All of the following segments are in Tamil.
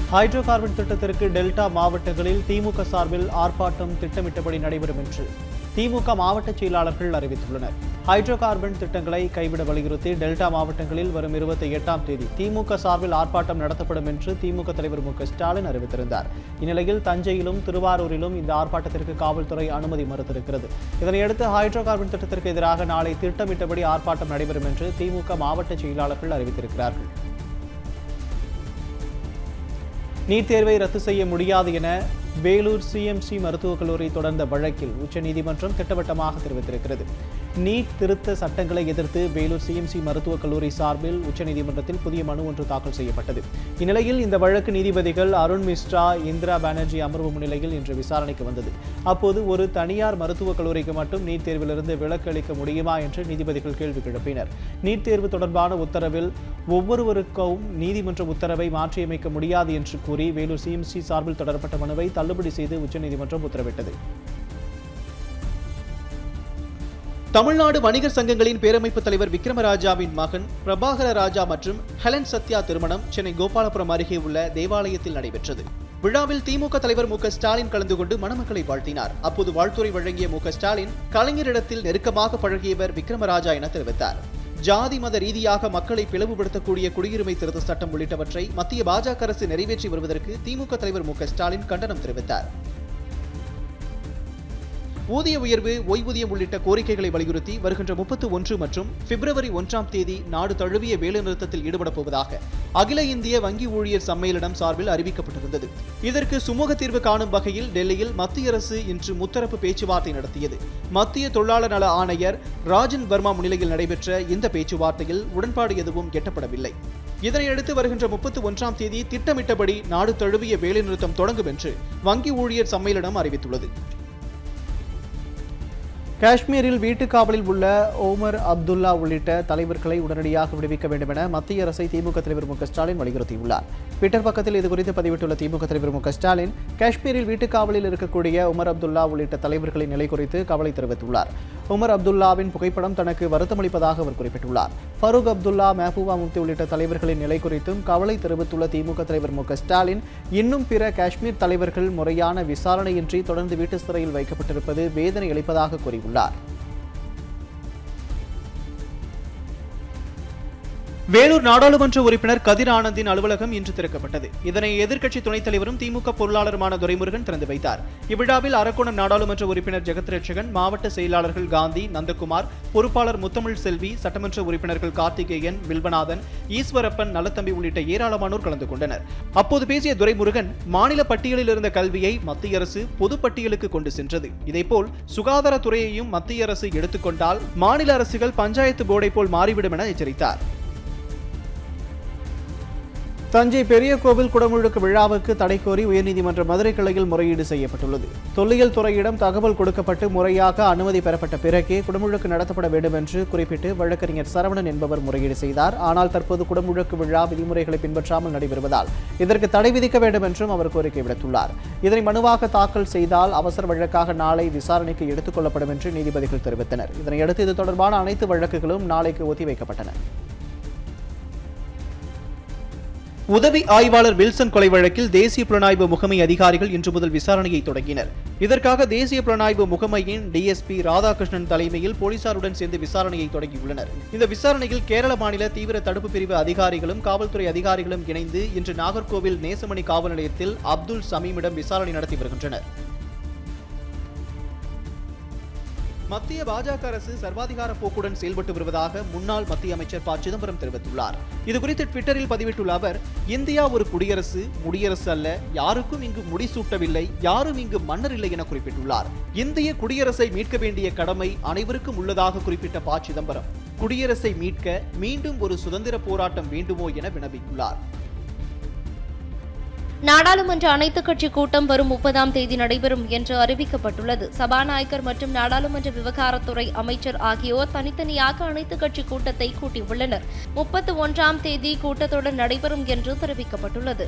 ஹைட்ரோ கார்பன் திட்டத்திற்கு டெல்டா மாவட்டங்களில் திமுக சார்பில் ஆர்ப்பாட்டம் திட்டமிட்டபடி நடைபெறும் என்று திமுக மாவட்ட செயலாளர்கள் அறிவித்துள்ளனர் ஹைட்ரோ கார்பன் திட்டங்களை கைவிட வலியுறுத்தி டெல்டா மாவட்டங்களில் வரும் இருபத்தி எட்டாம் தேதி திமுக சார்பில் ஆர்ப்பாட்டம் நடத்தப்படும் என்று திமுக தலைவர் மு க ஸ்டாலின் அறிவித்திருந்தார் இந்நிலையில் தஞ்சையிலும் திருவாரூரிலும் இந்த ஆர்ப்பாட்டத்திற்கு காவல்துறை அனுமதி மறுத்திருக்கிறது இதனையடுத்து ஹைட்ரோ கார்பன் திட்டத்திற்கு எதிராக நாளை திட்டமிட்டபடி ஆர்ப்பாட்டம் நடைபெறும் என்று திமுக மாவட்ட செயலாளர்கள் அறிவித்திருக்கிறார்கள் நீட் தேர்வை ரத்து செய்ய முடியாது என வேலூர் சிஎம்சி மருத்துவக் கல்லூரி தொடர்ந்த வழக்கில் உச்சநீதிமன்றம் திட்டவட்டமாக தெரிவித்திருக்கிறது நீட் திருத்த சட்டங்களை எதிர்த்து வேலூர் சிஎம்சி மருத்துவக் கல்லூரி சார்பில் உச்சநீதிமன்றத்தில் புதிய மனு ஒன்று தாக்கல் செய்யப்பட்டது இந்நிலையில் இந்த வழக்கு நீதிபதிகள் அருண் மிஸ்ரா இந்திரா பானர்ஜி அமர்வு முன்னிலையில் இன்று விசாரணைக்கு வந்தது அப்போது ஒரு தனியார் மருத்துவக் கல்லூரிக்கு மட்டும் நீட் தேர்விலிருந்து விலக்கு அளிக்க முடியுமா என்று நீதிபதிகள் கேள்வி எழுப்பினர் நீட் தேர்வு தொடர்பான உத்தரவில் ஒவ்வொருவருக்கும் நீதிமன்ற உத்தரவை மாற்றியமைக்க முடியாது என்று கூறி வேலூர் சிஎம்சி சார்பில் தொடரப்பட்ட மனுவை தள்ளுபடி செய்து உச்சநீதிமன்றம் உத்தரவிட்டது தமிழ்நாடு வணிகர் சங்கங்களின் பேரமைப்பு தலைவர் விக்ரமராஜாவின் மகன் பிரபாகர ராஜா மற்றும் ஹெலன் சத்யா திருமணம் சென்னை கோபாலபுரம் அருகே உள்ள தேவாலயத்தில் நடைபெற்றது விழாவில் திமுக தலைவர் மு க ஸ்டாலின் கலந்து கொண்டு மணமக்களை வாழ்த்தினார் அப்போது வாழ்த்துறை வழங்கிய மு க ஸ்டாலின் கலைஞரிடத்தில் நெருக்கமாக பழகியவர் விக்ரமராஜா என தெரிவித்தார் ஜாதி மத ரீதியாக மக்களை பிளவுபடுத்தக்கூடிய குடியுரிமை திருத்த சட்டம் உள்ளிட்டவற்றை மத்திய பாஜக அரசு நிறைவேற்றி வருவதற்கு திமுக தலைவர் மு க ஸ்டாலின் கண்டனம் தெரிவித்தார் ஊதிய உயர்வு ஓய்வூதியம் உள்ளிட்ட கோரிக்கைகளை வலியுறுத்தி வருகின்ற முப்பத்து ஒன்று மற்றும் பிப்ரவரி ஒன்றாம் தேதி நாடு தழுவிய வேலைநிறுத்தத்தில் ஈடுபடப் போவதாக அகில இந்திய வங்கி ஊழியர் சம்மேளனம் சார்பில் அறிவிக்கப்பட்டிருந்தது இதற்கு சுமூக தீர்வு காணும் வகையில் டெல்லியில் மத்திய அரசு இன்று முத்தரப்பு பேச்சுவார்த்தை நடத்தியது மத்திய தொழிலாளர் நல ஆணையர் ராஜன் வர்மா முன்னிலையில் நடைபெற்ற இந்த பேச்சுவார்த்தையில் உடன்பாடு எதுவும் எட்டப்படவில்லை இதனையடுத்து வருகின்ற முப்பத்தி ஒன்றாம் தேதி திட்டமிட்டபடி நாடு தழுவிய வேலைநிறுத்தம் தொடங்கும் என்று வங்கி ஊழியர் சம்மேளனம் அறிவித்துள்ளது காஷ்மீரில் வீட்டுக் காவலில் உள்ள ஓமர் அப்துல்லா உள்ளிட்ட தலைவர்களை உடனடியாக விடுவிக்க வேண்டும் என மத்திய அரசை திமுக தலைவர் மு க ஸ்டாலின் வலியுறுத்தியுள்ளார் ட்விட்டர் பக்கத்தில் இதுகுறித்து பதிவிட்டுள்ள திமுக தலைவர் மு க ஸ்டாலின் காஷ்மீரில் வீட்டுக் காவலில் இருக்கக்கூடிய உமர் அப்துல்லா உள்ளிட்ட தலைவர்களின் நிலை குறித்து கவலை தெரிவித்துள்ளார் உமர் அப்துல்லாவின் புகைப்படம் தனக்கு வருத்தமளிப்பதாக அவர் குறிப்பிட்டுள்ளார் ஃபரூக் அப்துல்லா மெஹபூபா முப்தி உள்ளிட்ட தலைவர்களின் நிலை குறித்தும் கவலை தெரிவித்துள்ள திமுக தலைவர் மு க ஸ்டாலின் இன்னும் பிற காஷ்மீர் தலைவர்கள் முறையான விசாரணையின்றி தொடர்ந்து வீட்டு சிறையில் வைக்கப்பட்டிருப்பது வேதனை அளிப்பதாக கூறியுள்ளார் வேலூர் நாடாளுமன்ற உறுப்பினர் கதிர் ஆனந்தின் அலுவலகம் இன்று திறக்கப்பட்டது இதனை எதிர்க்கட்சி துணைத் தலைவரும் திமுக பொருளாளருமான துரைமுருகன் திறந்து வைத்தார் இவ்விழாவில் அரக்கோணம் நாடாளுமன்ற உறுப்பினர் ஜெகத் ரட்சகன் மாவட்ட செயலாளர்கள் காந்தி நந்தகுமார் பொறுப்பாளர் முத்தமிழ் செல்வி சட்டமன்ற உறுப்பினர்கள் கார்த்திகேயன் வில்வநாதன் ஈஸ்வரப்பன் நலத்தம்பி உள்ளிட்ட ஏராளமானோர் கலந்து கொண்டனர் அப்போது பேசிய துரைமுருகன் மாநில பட்டியலில் இருந்த கல்வியை மத்திய அரசு பொதுப்பட்டியலுக்கு கொண்டு சென்றது இதேபோல் சுகாதாரத்துறையையும் மத்திய அரசு எடுத்துக்கொண்டால் மாநில அரசுகள் பஞ்சாயத்து போர்டை போல் மாறிவிடும் என எச்சரித்தார் தஞ்சை பெரிய கோவில் குடமுழுக்கு விழாவுக்கு தடை கோரி உயர்நீதிமன்ற மதுரை கிளையில் முறையீடு செய்யப்பட்டுள்ளது தொல்லியல் துறையிடம் தகவல் கொடுக்கப்பட்டு முறையாக அனுமதி பெறப்பட்ட பிறகே குடமுழுக்கு நடத்தப்பட வேண்டும் என்று குறிப்பிட்டு வழக்கறிஞர் சரவணன் என்பவர் முறையீடு செய்தார் ஆனால் தற்போது குடமுழுக்கு விழா விதிமுறைகளை பின்பற்றாமல் நடைபெறுவதால் இதற்கு தடை விதிக்க வேண்டும் என்றும் அவர் கோரிக்கை விடுத்துள்ளார் இதனை மனுவாக தாக்கல் செய்தால் அவசர வழக்காக நாளை விசாரணைக்கு எடுத்துக் கொள்ளப்படும் என்று நீதிபதிகள் தெரிவித்தனர் இதனையடுத்து இது தொடர்பான அனைத்து வழக்குகளும் நாளைக்கு ஒத்திவைக்கப்பட்டன உதவி ஆய்வாளர் வில்சன் கொலை வழக்கில் தேசிய புலனாய்வு முகமை அதிகாரிகள் இன்று முதல் விசாரணையை தொடங்கினர் இதற்காக தேசிய புலனாய்வு முகமையின் டிஎஸ்பி ராதாகிருஷ்ணன் தலைமையில் போலீசாருடன் சேர்ந்து விசாரணையை தொடங்கியுள்ளனர் இந்த விசாரணையில் கேரள மாநில தீவிர தடுப்பு பிரிவு அதிகாரிகளும் காவல்துறை அதிகாரிகளும் இணைந்து இன்று நாகர்கோவில் நேசமணி காவல் நிலையத்தில் அப்துல் சமீமிடம் விசாரணை நடத்தி வருகின்றனர் மத்திய பாஜக அரசு சர்வாதிகார போக்குடன் செயல்பட்டு வருவதாக முன்னாள் மத்திய அமைச்சர் ப சிதம்பரம் தெரிவித்துள்ளார் இதுகுறித்து ட்விட்டரில் பதிவிட்டுள்ள அவர் இந்தியா ஒரு குடியரசு முடியரசு அல்ல யாருக்கும் இங்கு முடிசூட்டவில்லை யாரும் இங்கு மன்னர் இல்லை என குறிப்பிட்டுள்ளார் இந்திய குடியரசை மீட்க வேண்டிய கடமை அனைவருக்கும் உள்ளதாக குறிப்பிட்ட ப சிதம்பரம் குடியரசை மீட்க மீண்டும் ஒரு சுதந்திர போராட்டம் வேண்டுமோ என வினவியுள்ளார் நாடாளுமன்ற அனைத்துக் கட்சி கூட்டம் வரும் முப்பதாம் தேதி நடைபெறும் என்று அறிவிக்கப்பட்டுள்ளது சபாநாயகர் மற்றும் நாடாளுமன்ற விவகாரத்துறை அமைச்சர் ஆகியோர் தனித்தனியாக அனைத்துக் கட்சி கூட்டத்தை கூட்டியுள்ளனர் முப்பத்து ஒன்றாம் தேதி கூட்டத்தொடர் நடைபெறும் என்று தெரிவிக்கப்பட்டுள்ளது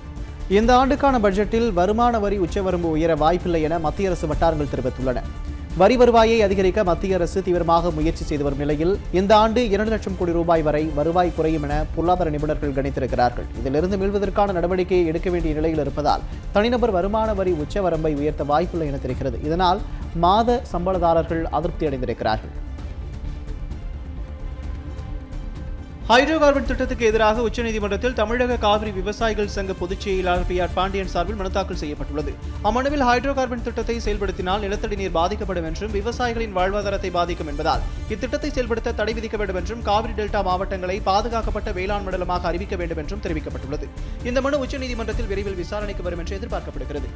இந்த ஆண்டுக்கான பட்ஜெட்டில் வருமான வரி உச்சவரம்பு உயர வாய்ப்பில்லை என மத்திய அரசு வட்டாரங்கள் தெரிவித்துள்ளன வரி வருவாயை அதிகரிக்க மத்திய அரசு தீவிரமாக முயற்சி செய்து வரும் நிலையில் இந்த ஆண்டு இரண்டு லட்சம் கோடி ரூபாய் வரை வருவாய் குறையும் என பொருளாதார நிபுணர்கள் கணித்திருக்கிறார்கள் இதிலிருந்து மீள்வதற்கான நடவடிக்கையை எடுக்க வேண்டிய நிலையில் இருப்பதால் தனிநபர் வருமான வரி உச்சவரம்பை உயர்த்த வாய்ப்பில்லை என தெரிகிறது இதனால் மாத சம்பளதாரர்கள் அதிருப்தி அடைந்திருக்கிறார்கள் ஹைட்ரோ கார்பன் திட்டத்துக்கு எதிராக உச்சநீதிமன்றத்தில் தமிழக காவிரி விவசாயிகள் சங்க பொதுச் செயலாளர் பி ஆர் பாண்டியன் சார்பில் மனு தாக்கல் செய்யப்பட்டுள்ளது அம்மனுவில் ஹைட்ரோ கார்பன் திட்டத்தை செயல்படுத்தினால் நிலத்தடி நீர் பாதிக்கப்படும் என்றும் விவசாயிகளின் வாழ்வாதாரத்தை பாதிக்கும் என்பதால் இத்திட்டத்தை செயல்படுத்த தடை விதிக்க வேண்டும் என்றும் காவிரி டெல்டா மாவட்டங்களை பாதுகாக்கப்பட்ட வேளாண் மண்டலமாக அறிவிக்க வேண்டும் என்றும் தெரிவிக்கப்பட்டுள்ளது இந்த மனு உச்சநீதிமன்றத்தில் விரைவில் விசாரணைக்கு வரும் என்று எதிர்பார்க்கப்படுகிறது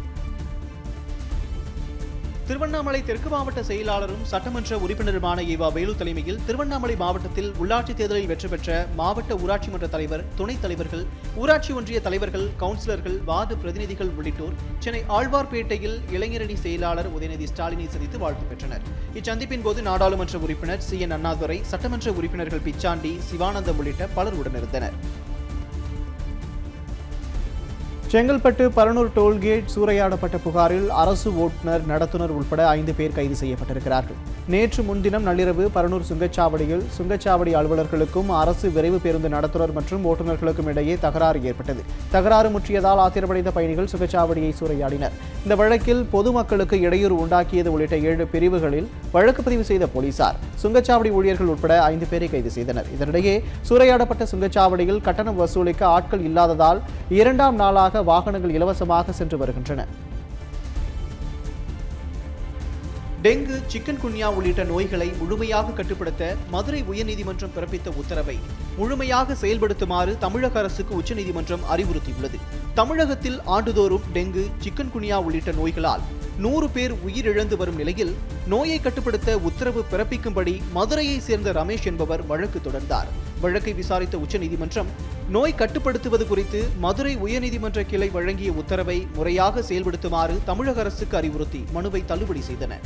திருவண்ணாமலை தெற்கு மாவட்ட செயலாளரும் சட்டமன்ற உறுப்பினருமான ஈவா வேலு தலைமையில் திருவண்ணாமலை மாவட்டத்தில் உள்ளாட்சி தேர்தலில் வெற்றி பெற்ற மாவட்ட ஊராட்சி மன்ற தலைவர் துணைத் தலைவர்கள் ஊராட்சி ஒன்றிய தலைவர்கள் கவுன்சிலர்கள் வார்டு பிரதிநிதிகள் உள்ளிட்டோர் சென்னை ஆழ்வார்பேட்டையில் இளைஞரணி செயலாளர் உதயநிதி ஸ்டாலினை சந்தித்து வாழ்த்து பெற்றனர் இச்சந்திப்பின் போது நாடாளுமன்ற உறுப்பினர் சி என் அண்ணாதுரை சட்டமன்ற உறுப்பினர்கள் பிச்சாண்டி சிவானந்தம் உள்ளிட்ட பலர் உடனிருந்தனர் செங்கல்பட்டு பரனூர் டோல்கேட் சூறையாடப்பட்ட புகாரில் அரசு ஓட்டுநர் நடத்துனர் உட்பட ஐந்து பேர் கைது செய்யப்பட்டிருக்கிறார்கள் நேற்று முன்தினம் நள்ளிரவு பரனூர் சுங்கச்சாவடியில் சுங்கச்சாவடி அலுவலர்களுக்கும் அரசு விரைவு பேருந்து நடத்துனர் மற்றும் ஓட்டுநர்களுக்கும் இடையே தகராறு ஏற்பட்டது தகராறு முற்றியதால் ஆத்திரமடைந்த பயணிகள் சுங்கச்சாவடியை சூறையாடினர் இந்த வழக்கில் பொதுமக்களுக்கு இடையூறு உண்டாக்கியது உள்ளிட்ட ஏழு பிரிவுகளில் வழக்கு பதிவு செய்த போலீசார் சுங்கச்சாவடி ஊழியர்கள் உட்பட ஐந்து பேரை கைது செய்தனர் இதனிடையே சூறையாடப்பட்ட சுங்கச்சாவடியில் கட்டணம் வசூலிக்க ஆட்கள் இல்லாததால் இரண்டாம் நாளாக வாகனங்கள் இலவசமாக சென்று வருகின்றன டெங்கு சிக்கன் குன்யா உள்ளிட்ட நோய்களை முழுமையாக கட்டுப்படுத்த மதுரை உயர்நீதிமன்றம் பிறப்பித்த உத்தரவை முழுமையாக செயல்படுத்துமாறு தமிழக அரசுக்கு உச்சநீதிமன்றம் அறிவுறுத்தியுள்ளது தமிழகத்தில் ஆண்டுதோறும் டெங்கு சிக்கன் குன்யா உள்ளிட்ட நோய்களால் நூறு பேர் உயிரிழந்து வரும் நிலையில் நோயை கட்டுப்படுத்த உத்தரவு பிறப்பிக்கும்படி மதுரையை சேர்ந்த ரமேஷ் என்பவர் வழக்கு தொடர்ந்தார் வழக்கை விசாரித்த உச்சநீதிமன்றம் நோய் கட்டுப்படுத்துவது குறித்து மதுரை உயர்நீதிமன்ற கிளை வழங்கிய உத்தரவை முறையாக செயல்படுத்துமாறு தமிழக அரசுக்கு அறிவுறுத்தி மனுவை தள்ளுபடி செய்தன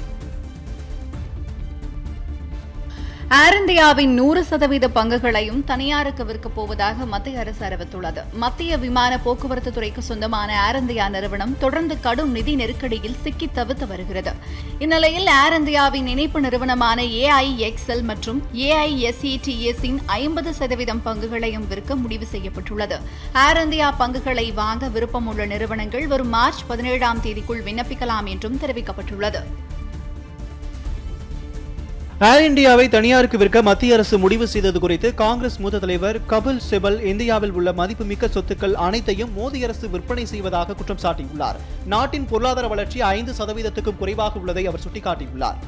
ஏர் இந்தியாவின் நூறு சதவீத பங்குகளையும் தனியாருக்கு விற்கப் போவதாக மத்திய அரசு அறிவித்துள்ளது மத்திய விமான போக்குவரத்து துறைக்கு சொந்தமான ஏர் இந்தியா நிறுவனம் தொடர்ந்து கடும் நிதி நெருக்கடியில் சிக்கி தவித்து வருகிறது இந்நிலையில் ஏர் இந்தியாவின் இணைப்பு நிறுவனமான ஏஐஎக்ஸ்எல் மற்றும் ஏஐஎஸ்இடிஎஸின் ஐம்பது சதவீதம் பங்குகளையும் விற்க முடிவு செய்யப்பட்டுள்ளது ஏர் இந்தியா பங்குகளை வாங்க விருப்பமுள்ள நிறுவனங்கள் வரும் மார்ச் பதினேழாம் தேதிக்குள் விண்ணப்பிக்கலாம் என்றும் தெரிவிக்கப்பட்டுள்ளது ஏர் இந்தியாவை தனியாருக்கு விற்க மத்திய அரசு முடிவு செய்தது குறித்து காங்கிரஸ் மூத்த தலைவர் கபில் சிபல் இந்தியாவில் உள்ள மதிப்புமிக்க சொத்துக்கள் அனைத்தையும் மோடி அரசு விற்பனை செய்வதாக குற்றம் சாட்டியுள்ளார் நாட்டின் பொருளாதார வளர்ச்சி ஐந்து சதவீதத்துக்கும் குறைவாக உள்ளதை அவர் சுட்டிக்காட்டியுள்ளார்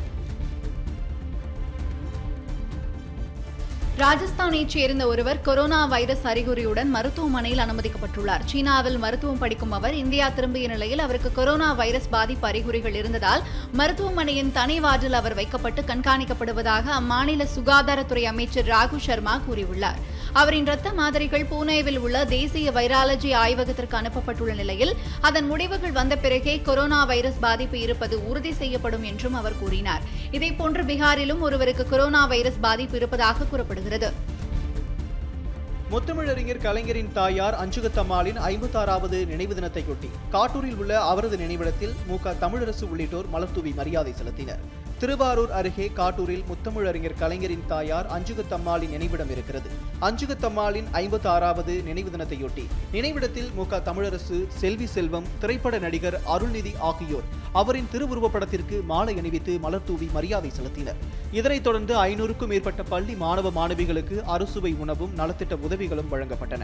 ராஜஸ்தானைச் சேர்ந்த ஒருவர் கொரோனா வைரஸ் அறிகுறியுடன் மருத்துவமனையில் அனுமதிக்கப்பட்டுள்ளார் சீனாவில் மருத்துவம் படிக்கும் அவர் இந்தியா திரும்பிய நிலையில் அவருக்கு கொரோனா வைரஸ் பாதிப்பு அறிகுறிகள் இருந்ததால் மருத்துவமனையின் தனி வார்டில் அவர் வைக்கப்பட்டு கண்காணிக்கப்படுவதாக அம்மாநில சுகாதாரத்துறை அமைச்சர் ராகு சர்மா கூறியுள்ளார் அவரின் இரத்த மாதிரிகள் பூனேவில் உள்ள தேசிய வைராலஜி ஆய்வகத்திற்கு அனுப்பப்பட்டுள்ள நிலையில் அதன் முடிவுகள் வந்த பிறகே கொரோனா வைரஸ் பாதிப்பு இருப்பது உறுதி செய்யப்படும் என்றும் அவர் கூறினார் இதேபோன்று பீகாரிலும் ஒருவருக்கு கொரோனா வைரஸ் பாதிப்பு இருப்பதாக கூறப்படுகிறது முத்தமிழறிஞர் கலைஞரின் தாயார் அஞ்சுகத்தம்மாளின் ஐம்பத்தாறாவது நினைவு தினத்தையொட்டி காட்டூரில் உள்ள அவரது நினைவிடத்தில் மு க தமிழரசு உள்ளிட்டோர் மலர்தூவி மரியாதை செலுத்தினர் திருவாரூர் அருகே காட்டூரில் முத்தமிழறிஞர் கலைஞரின் தாயார் அஞ்சுகத்தம்மாளின் நினைவிடம் இருக்கிறது அஞ்சுகத்தம்மாளின் ஐம்பத்தி ஆறாவது நினைவு தினத்தையொட்டி நினைவிடத்தில் மு க தமிழரசு செல்வி செல்வம் திரைப்பட நடிகர் அருள்நிதி ஆகியோர் அவரின் திருவுருவப் படத்திற்கு மாலை அணிவித்து மலர்தூவி மரியாதை செலுத்தினர் இதனைத் தொடர்ந்து ஐநூறுக்கும் மேற்பட்ட பள்ளி மாணவ மாணவிகளுக்கு அறுசுவை உணவும் நலத்திட்ட உதவிகளும் வழங்கப்பட்டன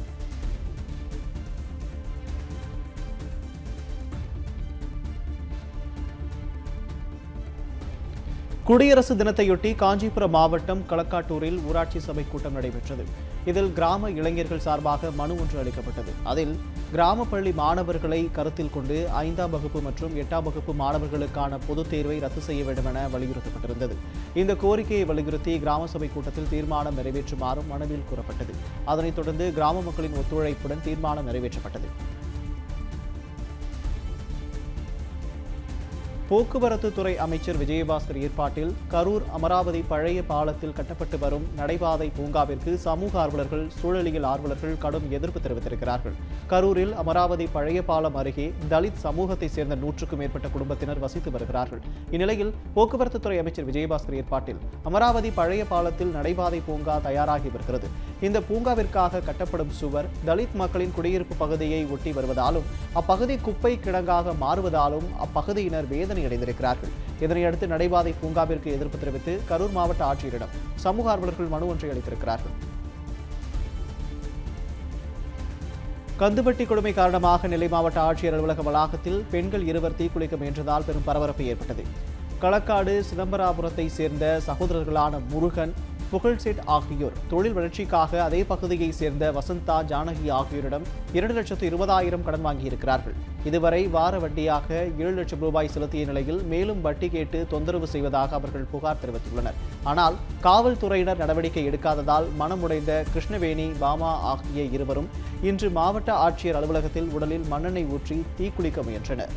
குடியரசு தினத்தையொட்டி காஞ்சிபுரம் மாவட்டம் களக்காட்டூரில் ஊராட்சி சபை கூட்டம் நடைபெற்றது இதில் கிராம இளைஞர்கள் சார்பாக மனு ஒன்று அளிக்கப்பட்டது அதில் கிராம பள்ளி மாணவர்களை கருத்தில் கொண்டு ஐந்தாம் வகுப்பு மற்றும் எட்டாம் வகுப்பு மாணவர்களுக்கான பொதுத் தேர்வை ரத்து செய்ய வேண்டும் என வலியுறுத்தப்பட்டிருந்தது இந்த கோரிக்கையை வலியுறுத்தி கிராம சபை கூட்டத்தில் தீர்மானம் நிறைவேற்றுமாறும் மனுவில் கூறப்பட்டது அதனைத் தொடர்ந்து கிராம மக்களின் ஒத்துழைப்புடன் தீர்மானம் நிறைவேற்றப்பட்டது போக்குவரத்து துறை அமைச்சர் விஜயபாஸ்கர் ஏற்பாட்டில் கரூர் அமராவதி பழைய பாலத்தில் கட்டப்பட்டு வரும் நடைபாதை பூங்காவிற்கு சமூக ஆர்வலர்கள் சூழலியல் ஆர்வலர்கள் கடும் எதிர்ப்பு தெரிவித்திருக்கிறார்கள் கரூரில் அமராவதி பழைய பாலம் அருகே தலித் சமூகத்தை சேர்ந்த நூற்றுக்கும் மேற்பட்ட குடும்பத்தினர் வசித்து வருகிறார்கள் இந்நிலையில் போக்குவரத்து துறை அமைச்சர் விஜயபாஸ்கர் ஏற்பாட்டில் அமராவதி பழைய பாலத்தில் நடைபாதை பூங்கா தயாராகி வருகிறது இந்த பூங்காவிற்காக கட்டப்படும் சுவர் தலித் மக்களின் குடியிருப்பு பகுதியை ஒட்டி வருவதாலும் அப்பகுதி குப்பை கிடங்காக மாறுவதாலும் அப்பகுதியினர் வேதனை அடைந்திருக்கிறார்கள் இதனையடுத்து நடைபாதை பூங்காவிற்கு எதிர்ப்பு தெரிவித்து கரூர் மாவட்ட ஆட்சியரிடம் சமூக ஆர்வலர்கள் மனு ஒன்றை அளித்திருக்கிறார்கள் கந்துவட்டி கொடுமை காரணமாக நெல்லை மாவட்ட ஆட்சியர் அலுவலக வளாகத்தில் பெண்கள் இருவர் தீக்குளிக்க முயன்றதால் பெரும் பரபரப்பு ஏற்பட்டது களக்காடு சிதம்பராபுரத்தை சேர்ந்த சகோதரர்களான முருகன் புகழ்செட் ஆகியோர் தொழில் வளர்ச்சிக்காக அதே பகுதியை சேர்ந்த வசந்தா ஜானகி ஆகியோரிடம் இரண்டு லட்சத்து இருபதாயிரம் கடன் வாங்கியிருக்கிறார்கள் இதுவரை வார வட்டியாக ஏழு லட்சம் ரூபாய் செலுத்திய நிலையில் மேலும் வட்டி கேட்டு தொந்தரவு செய்வதாக அவர்கள் புகார் தெரிவித்துள்ளனர் ஆனால் காவல்துறையினர் நடவடிக்கை எடுக்காததால் மனமுடைந்த கிருஷ்ணவேணி பாமா ஆகிய இருவரும் இன்று மாவட்ட ஆட்சியர் அலுவலகத்தில் உடலில் மண்ணெண்ணெய் ஊற்றி தீக்குளிக்க முயன்றனர்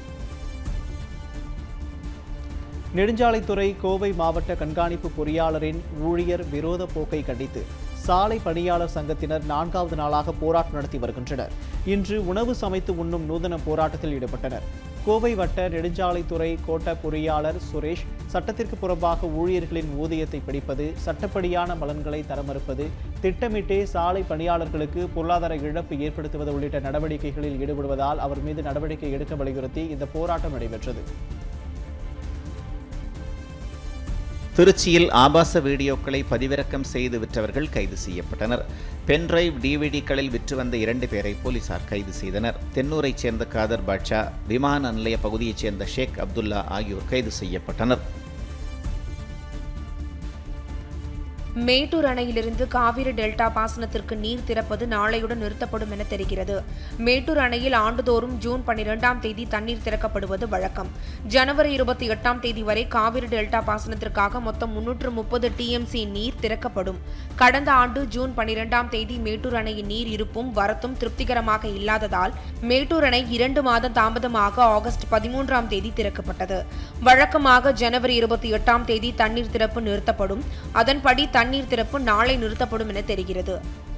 நெடுஞ்சாலைத்துறை கோவை மாவட்ட கண்காணிப்பு பொறியாளரின் ஊழியர் விரோத போக்கை கண்டித்து சாலை பணியாளர் சங்கத்தினர் நான்காவது நாளாக போராட்டம் நடத்தி வருகின்றனர் இன்று உணவு சமைத்து உண்ணும் நூதன போராட்டத்தில் ஈடுபட்டனர் கோவை வட்ட நெடுஞ்சாலைத்துறை கோட்ட பொறியாளர் சுரேஷ் சட்டத்திற்கு புறம்பாக ஊழியர்களின் ஊதியத்தை பிடிப்பது சட்டப்படியான பலன்களை தர மறுப்பது திட்டமிட்டே சாலை பணியாளர்களுக்கு பொருளாதார இழப்பு ஏற்படுத்துவது உள்ளிட்ட நடவடிக்கைகளில் ஈடுபடுவதால் அவர் மீது நடவடிக்கை எடுக்க வலியுறுத்தி இந்த போராட்டம் நடைபெற்றது திருச்சியில் ஆபாச வீடியோக்களை பதிவிறக்கம் செய்து விற்றவர்கள் கைது செய்யப்பட்டனர் பென்டிரைவ் டிவிடிக்களில் விற்று வந்த இரண்டு பேரை போலீசார் கைது செய்தனர் தென்னூரைச் சேர்ந்த காதர் பாட்ஷா விமான நிலைய பகுதியைச் சேர்ந்த ஷேக் அப்துல்லா ஆகியோர் கைது செய்யப்பட்டனர் மேட்டூர் அணையிலிருந்து காவிரி டெல்டா பாசனத்திற்கு நீர் திறப்பது நாளையுடன் நிறுத்தப்படும் என தெரிகிறது மேட்டூர் அணையில் ஆண்டுதோறும் ஜூன் பன்னிரெண்டாம் தேதி தண்ணீர் திறக்கப்படுவது வழக்கம் ஜனவரி இருபத்தி எட்டாம் தேதி வரை காவிரி டெல்டா பாசனத்திற்காக மொத்தம் முன்னூற்று முப்பது டிஎம்சி நீர் திறக்கப்படும் கடந்த ஆண்டு ஜூன் பன்னிரெண்டாம் தேதி மேட்டூர் அணையின் நீர் இருப்பும் வரத்தும் திருப்திகரமாக இல்லாததால் மேட்டூர் அணை இரண்டு மாதம் தாமதமாக ஆகஸ்ட் பதிமூன்றாம் தேதி திறக்கப்பட்டது வழக்கமாக ஜனவரி இருபத்தி எட்டாம் தேதி தண்ணீர் திறப்பு நிறுத்தப்படும் அதன்படி தண்ணீர் திறப்பு நாளை நிறுத்தப்படும் என தெரிகிறது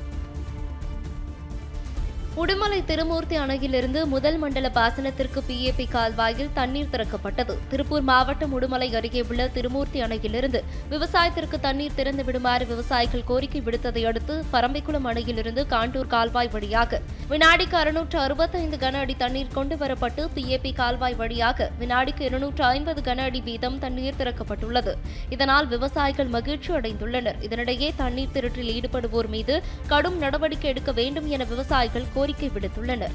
உடுமலை திருமூர்த்தி அணையிலிருந்து முதல் மண்டல பாசனத்திற்கு பிஏபி கால்வாயில் தண்ணீர் திறக்கப்பட்டது திருப்பூர் மாவட்டம் உடுமலை அருகே உள்ள திருமூர்த்தி அணையிலிருந்து விவசாயத்திற்கு தண்ணீர் திறந்து விடுமாறு விவசாயிகள் கோரிக்கை விடுத்ததை அடுத்து பரம்பிக்குளம் அணையிலிருந்து காண்டூர் கால்வாய் வழியாக வினாடிக்கு அறுநூற்று அறுபத்தைந்து கன அடி தண்ணீர் கொண்டு வரப்பட்டு பிஏபி கால்வாய் வழியாக வினாடிக்கு இருநூற்று ஐம்பது கன அடி வீதம் தண்ணீர் திறக்கப்பட்டுள்ளது இதனால் விவசாயிகள் மகிழ்ச்சி அடைந்துள்ளனர் இதனிடையே தண்ணீர் திருட்டில் ஈடுபடுவோர் மீது கடும் நடவடிக்கை எடுக்க வேண்டும் என விவசாயிகள் கோரிக்கை விடுத்துள்ளனர்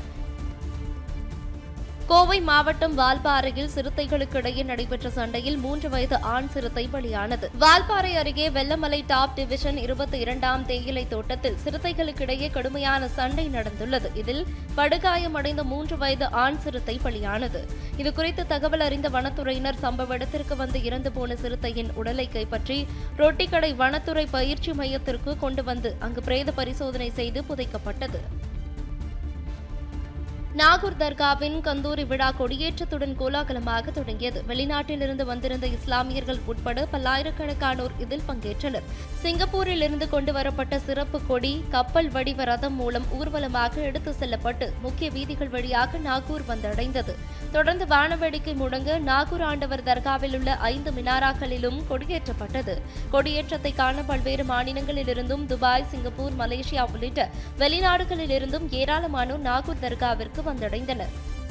கோவை மாவட்டம் வால்பாறையில் சிறுத்தைகளுக்கு இடையே நடைபெற்ற சண்டையில் மூன்று வயது ஆண் சிறுத்தை பலியானது வால்பாறை அருகே வெள்ளமலை டாப் டிவிஷன் இருபத்தி இரண்டாம் தேயிலை தோட்டத்தில் சிறுத்தைகளுக்கிடையே கடுமையான சண்டை நடந்துள்ளது இதில் படுகாயமடைந்த மூன்று வயது ஆண் சிறுத்தை பலியானது இதுகுறித்து தகவல் அறிந்த வனத்துறையினர் சம்பவ இடத்திற்கு வந்து இறந்து போன சிறுத்தையின் உடலை கைப்பற்றி ரொட்டிக்கடை வனத்துறை பயிற்சி மையத்திற்கு கொண்டு வந்து அங்கு பிரேத பரிசோதனை செய்து புதைக்கப்பட்டது நாகூர் தர்காவின் கந்தூரி விழா கொடியேற்றத்துடன் கோலாகலமாக தொடங்கியது வெளிநாட்டிலிருந்து வந்திருந்த இஸ்லாமியர்கள் உட்பட பல்லாயிரக்கணக்கானோர் இதில் பங்கேற்றனர் சிங்கப்பூரில் இருந்து கொண்டு வரப்பட்ட சிறப்பு கொடி கப்பல் வடிவ ரதம் மூலம் ஊர்வலமாக எடுத்து செல்லப்பட்டு முக்கிய வீதிகள் வழியாக நாகூர் வந்தடைந்தது தொடர்ந்து வானவேடிக்கை முழங்க நாகூர் ஆண்டவர் தர்காவில் உள்ள ஐந்து மினாராக்களிலும் கொடியேற்றப்பட்டது கொடியேற்றத்தை காண பல்வேறு மாநிலங்களிலிருந்தும் துபாய் சிங்கப்பூர் மலேசியா உள்ளிட்ட வெளிநாடுகளிலிருந்தும் ஏராளமானோர் நாகூர் தர்காவிற்கு வந்தடைந்தனர்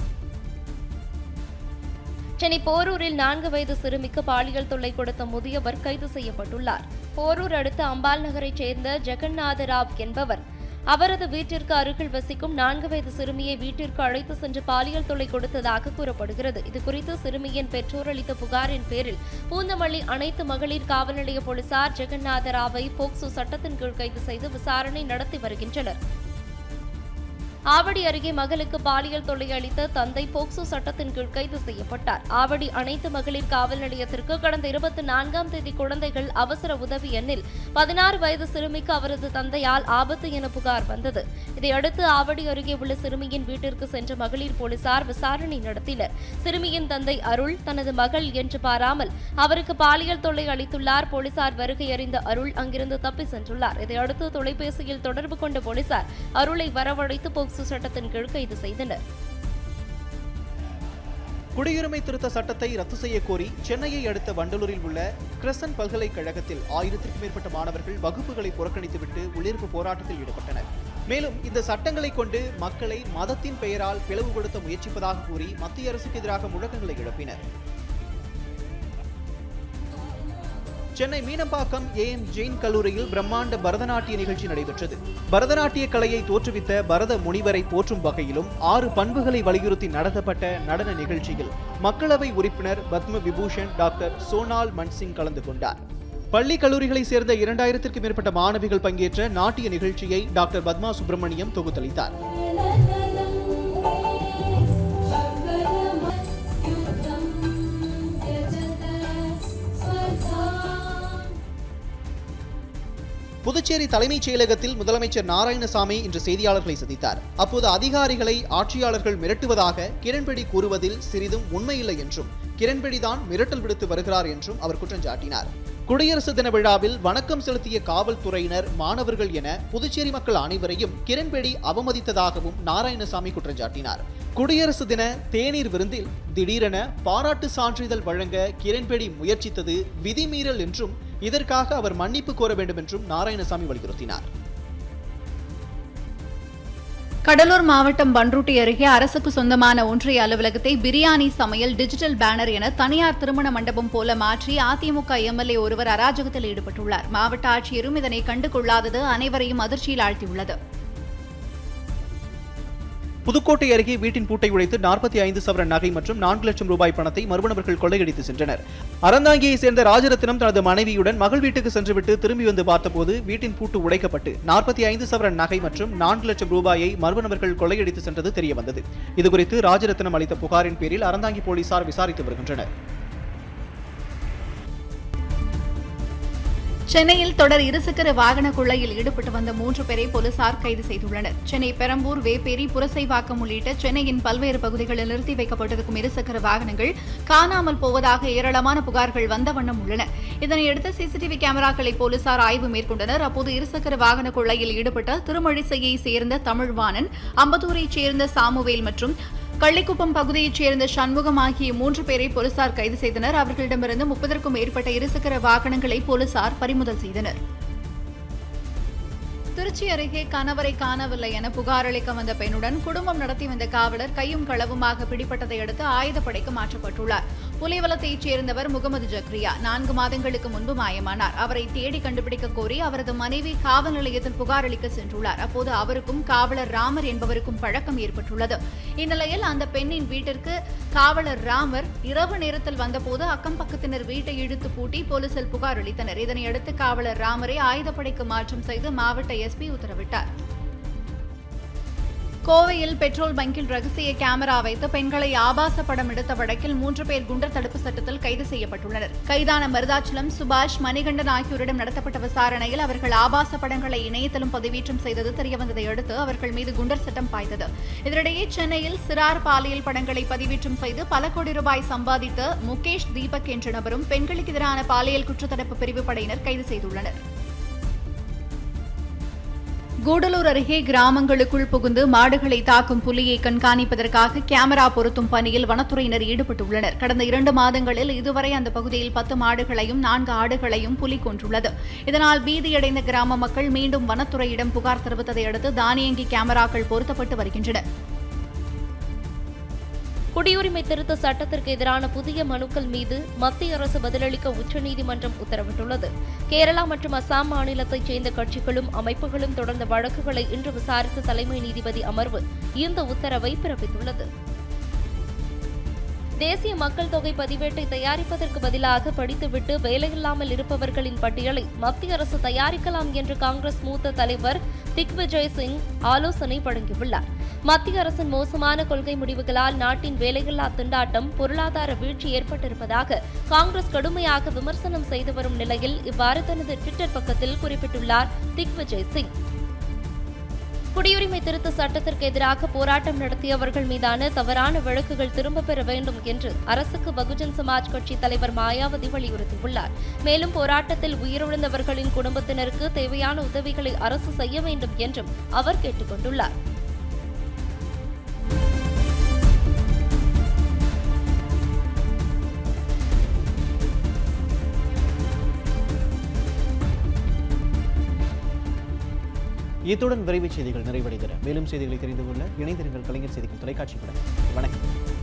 சென்னை போரூரில் நான்கு வயது சிறுமிக்கு பாலியல் தொல்லை கொடுத்த முதியவர் கைது செய்யப்பட்டுள்ளார் போரூர் அடுத்த அம்பாள் நகரைச் சேர்ந்த ஜெகநாத ராவ் என்பவர் அவரது வீட்டிற்கு அருகில் வசிக்கும் நான்கு வயது சிறுமியை வீட்டிற்கு அழைத்து சென்று பாலியல் தொல்லை கொடுத்ததாக கூறப்படுகிறது இதுகுறித்து சிறுமியின் பெற்றோர் அளித்த புகாரின் பேரில் பூந்தமல்லி அனைத்து மகளிர் காவல் நிலைய போலீசார் ஜெகநாத ராவை போக்சோ சட்டத்தின் கீழ் கைது செய்து விசாரணை நடத்தி வருகின்றனர் ஆவடி அருகே மகளுக்கு பாலியல் தொல்லை அளித்த தந்தை போக்சோ சட்டத்தின் கீழ் கைது செய்யப்பட்டார் ஆவடி அனைத்து மகளிர் காவல் நிலையத்திற்கு கடந்த இருபத்தி நான்காம் தேதி குழந்தைகள் அவசர உதவி எண்ணில் பதினாறு வயது சிறுமிக்கு அவரது தந்தையால் ஆபத்து என புகார் வந்தது இதையடுத்து ஆவடி அருகே உள்ள சிறுமியின் வீட்டிற்கு சென்ற மகளிர் போலீசார் விசாரணை நடத்தினர் சிறுமியின் தந்தை அருள் தனது மகள் என்று பாராமல் அவருக்கு பாலியல் தொல்லை அளித்துள்ளார் போலீசார் வருகை அறிந்த அருள் அங்கிருந்து தப்பி சென்றுள்ளார் இதையடுத்து தொலைபேசியில் தொடர்பு கொண்ட போலீசார் அருளை வரவழைத்து போக்சோ சட்டத்தின் கீழ் கைது செய்தனர் குடியுரிமை திருத்த சட்டத்தை ரத்து செய்ய கோரி சென்னையை அடுத்த வண்டலூரில் உள்ள கிரசன் பல்கலைக்கழகத்தில் ஆயிரத்திற்கும் மேற்பட்ட மாணவர்கள் வகுப்புகளை புறக்கணித்துவிட்டு உள்ளிருப்பு போராட்டத்தில் ஈடுபட்டனர் மேலும் இந்த சட்டங்களை கொண்டு மக்களை மதத்தின் பெயரால் பிளவுபடுத்த முயற்சிப்பதாக கூறி மத்திய அரசுக்கு எதிராக முழக்கங்களை எழுப்பினர் சென்னை மீனம்பாக்கம் ஏஎம் ஜெயின் கல்லூரியில் பிரம்மாண்ட பரதநாட்டிய நிகழ்ச்சி நடைபெற்றது பரதநாட்டிய கலையை தோற்றுவித்த பரத முனிவரை போற்றும் வகையிலும் ஆறு பண்புகளை வலியுறுத்தி நடத்தப்பட்ட நடன நிகழ்ச்சியில் மக்களவை உறுப்பினர் பத்ம விபூஷன் டாக்டர் சோனால் மன்சிங் கலந்து கொண்டார் பள்ளி கல்லூரிகளைச் சேர்ந்த இரண்டாயிரத்திற்கும் மேற்பட்ட மாணவிகள் பங்கேற்ற நாட்டிய நிகழ்ச்சியை டாக்டர் பத்மா சுப்பிரமணியம் தொகுத்தளித்தார் புதுச்சேரி தலைமைச் செயலகத்தில் முதலமைச்சர் நாராயணசாமி இன்று செய்தியாளர்களை சந்தித்தார் அப்போது அதிகாரிகளை ஆட்சியாளர்கள் மிரட்டுவதாக கிரண்பேடி கூறுவதில் சிறிதும் உண்மையில்லை என்றும் கிரண்பேடிதான் மிரட்டல் விடுத்து வருகிறார் என்றும் அவர் குற்றம் சாட்டினார் குடியரசு தின விழாவில் வணக்கம் செலுத்திய காவல்துறையினர் மாணவர்கள் என புதுச்சேரி மக்கள் அனைவரையும் கிரண்பேடி அவமதித்ததாகவும் நாராயணசாமி குற்றம் சாட்டினார் குடியரசு தின தேநீர் விருந்தில் திடீரென பாராட்டு சான்றிதழ் வழங்க கிரண்பேடி முயற்சித்தது விதிமீறல் என்றும் இதற்காக அவர் மன்னிப்பு கோர வேண்டும் என்றும் நாராயணசாமி வலியுறுத்தினார் கடலூர் மாவட்டம் பன்ருட்டி அருகே அரசுக்கு சொந்தமான ஒன்றிய அலுவலகத்தை பிரியாணி சமையல் டிஜிட்டல் பேனர் என தனியார் திருமண மண்டபம் போல மாற்றி அதிமுக எம்எல்ஏ ஒருவர் அராஜகத்தில் ஈடுபட்டுள்ளார் மாவட்ட ஆட்சியரும் இதனை கண்டுகொள்ளாதது அனைவரையும் அதிர்ச்சியில் ஆழ்த்தியுள்ளது புதுக்கோட்டை அருகே வீட்டின் பூட்டை உடைத்து நாற்பத்தி ஐந்து சவரன் நகை மற்றும் நான்கு லட்சம் ரூபாய் பணத்தை மர்மநபர்கள் கொள்ளையடித்து சென்றனர் அறந்தாங்கியை சேர்ந்த ராஜரத்னம் தனது மனைவியுடன் மகள் வீட்டுக்கு சென்றுவிட்டு திரும்பி வந்து பார்த்தபோது வீட்டின் பூட்டு உடைக்கப்பட்டு நாற்பத்தி ஐந்து சவரன் நகை மற்றும் நான்கு லட்சம் ரூபாயை மர்மநபர்கள் கொள்ளையடித்து சென்றது தெரியவந்தது இதுகுறித்து ராஜரத்னம் அளித்த புகாரின் பேரில் அறந்தாங்கி போலீசார் விசாரித்து வருகின்றனர் சென்னையில் தொடர் இருசக்கர வாகன கொள்ளையில் ஈடுபட்டு வந்த மூன்று பேரை போலீசார் கைது செய்துள்ளனர் சென்னை பெரம்பூர் வேப்பேரி புரசைவாக்கம் உள்ளிட்ட சென்னையின் பல்வேறு பகுதிகளில் நிறுத்தி வைக்கப்பட்டிருக்கும் இருசக்கர வாகனங்கள் காணாமல் போவதாக ஏராளமான புகார்கள் வந்த வண்ணம் உள்ளன இதனையடுத்து சிசிடிவி கேமராக்களை போலீசார் ஆய்வு மேற்கொண்டனர் அப்போது இருசக்கர வாகன கொள்ளையில் ஈடுபட்ட திருமழிசையை சேர்ந்த தமிழ்வாணன் அம்பத்தூரைச் சேர்ந்த சாமுவேல் மற்றும் கள்ளிக்குப்பம் பகுதியைச் சேர்ந்த சண்முகம் ஆகிய மூன்று பேரை போலீசார் கைது செய்தனர் அவர்களிடமிருந்து முப்பதற்கும் மேற்பட்ட இருசக்கர வாகனங்களை போலீசார் பறிமுதல் செய்தனர் திருச்சி அருகே கணவரை காணவில்லை என புகார் அளிக்க வந்த பெண்ணுடன் குடும்பம் நடத்தி வந்த காவலர் கையும் களவுமாக பிடிபட்டதை அடுத்து ஆயுதப்படைக்கு மாற்றப்பட்டுள்ளார் புலிவலத்தைச் சேர்ந்தவர் முகமது ஜக்ரியா நான்கு மாதங்களுக்கு முன்பு மாயமானார் அவரை தேடி கண்டுபிடிக்க கோரி அவரது மனைவி காவல் நிலையத்தில் புகார் அளிக்க சென்றுள்ளார் அப்போது அவருக்கும் காவலர் ராமர் என்பவருக்கும் பழக்கம் ஏற்பட்டுள்ளது இந்நிலையில் அந்த பெண்ணின் வீட்டிற்கு காவலர் ராமர் இரவு நேரத்தில் வந்தபோது அக்கம் பக்கத்தினர் வீட்டை இழுத்து பூட்டி போலீசில் புகார் அளித்தனர் இதனையடுத்து காவலர் ராமரை ஆயுதப்படைக்கு மாற்றம் செய்து மாவட்ட எஸ்பி உத்தரவிட்டார் கோவையில் பெட்ரோல் பங்கில் ரகசிய கேமரா வைத்து பெண்களை ஆபாச படம் எடுத்த வழக்கில் மூன்று பேர் குண்டர் தடுப்பு சட்டத்தில் கைது செய்யப்பட்டுள்ளனர் கைதான மருதாச்சலம் சுபாஷ் மணிகண்டன் ஆகியோரிடம் நடத்தப்பட்ட விசாரணையில் அவர்கள் ஆபாச படங்களை இணையத்திலும் பதிவேற்றம் செய்தது தெரியவந்ததை அடுத்து அவர்கள் மீது குண்டர் சட்டம் பாய்ந்தது இதனிடையே சென்னையில் சிறார் பாலியல் படங்களை பதிவேற்றம் செய்து பல கோடி ரூபாய் சம்பாதித்த முகேஷ் தீபக் என்ற நபரும் பெண்களுக்கு எதிரான பாலியல் குற்றத்தடுப்பு பிரிவு படையினர் கைது செய்துள்ளனர் கூடலூர் அருகே கிராமங்களுக்குள் புகுந்து மாடுகளை தாக்கும் புலியை கண்காணிப்பதற்காக கேமரா பொருத்தும் பணியில் வனத்துறையினர் ஈடுபட்டுள்ளனர் கடந்த இரண்டு மாதங்களில் இதுவரை அந்த பகுதியில் பத்து மாடுகளையும் நான்கு ஆடுகளையும் புலி கொன்றுள்ளது இதனால் பீதியடைந்த கிராம மக்கள் மீண்டும் வனத்துறையிடம் புகார் தெரிவித்ததை அடுத்து தானியங்கி கேமராக்கள் பொருத்தப்பட்டு வருகின்றன குடியுரிமை திருத்த சட்டத்திற்கு எதிரான புதிய மனுக்கள் மீது மத்திய அரசு பதிலளிக்க உச்சநீதிமன்றம் உத்தரவிட்டுள்ளது கேரளா மற்றும் அசாம் மாநிலத்தைச் சேர்ந்த கட்சிகளும் அமைப்புகளும் தொடர்ந்த வழக்குகளை இன்று விசாரித்த தலைமை நீதிபதி அமர்வு இந்த உத்தரவை பிறப்பித்துள்ளது தேசிய மக்கள் தொகை பதிவேட்டை தயாரிப்பதற்கு பதிலாக படித்துவிட்டு வேலையில்லாமல் இருப்பவர்களின் பட்டியலை மத்திய அரசு தயாரிக்கலாம் என்று காங்கிரஸ் மூத்த தலைவர் திக்விஜய் சிங் ஆலோசனை வழங்கியுள்ளார் மத்திய அரசின் மோசமான கொள்கை முடிவுகளால் நாட்டின் வேலையில்லா திண்டாட்டம் பொருளாதார வீழ்ச்சி ஏற்பட்டிருப்பதாக காங்கிரஸ் கடுமையாக விமர்சனம் செய்து வரும் நிலையில் இவ்வாறு தனது ட்விட்டர் பக்கத்தில் குறிப்பிட்டுள்ளார் திக்விஜய் சிங் குடியுரிமை திருத்த சட்டத்திற்கு எதிராக போராட்டம் நடத்தியவர்கள் மீதான தவறான வழக்குகள் திரும்பப் பெற வேண்டும் என்று அரசுக்கு பகுஜன் சமாஜ் கட்சி தலைவர் மாயாவதி வலியுறுத்தியுள்ளார் மேலும் போராட்டத்தில் உயிரிழந்தவர்களின் குடும்பத்தினருக்கு தேவையான உதவிகளை அரசு செய்ய வேண்டும் என்றும் அவர் கேட்டுக் கொண்டுள்ளார் இத்துடன் விரைவுச் செய்திகள் நிறைவடைந்தன மேலும் செய்திகளை தெரிந்து கொள்ள இணைந்திருங்கள் கலைஞர் செய்திகள் தொலைக்காட்சி படம் வணக்கம்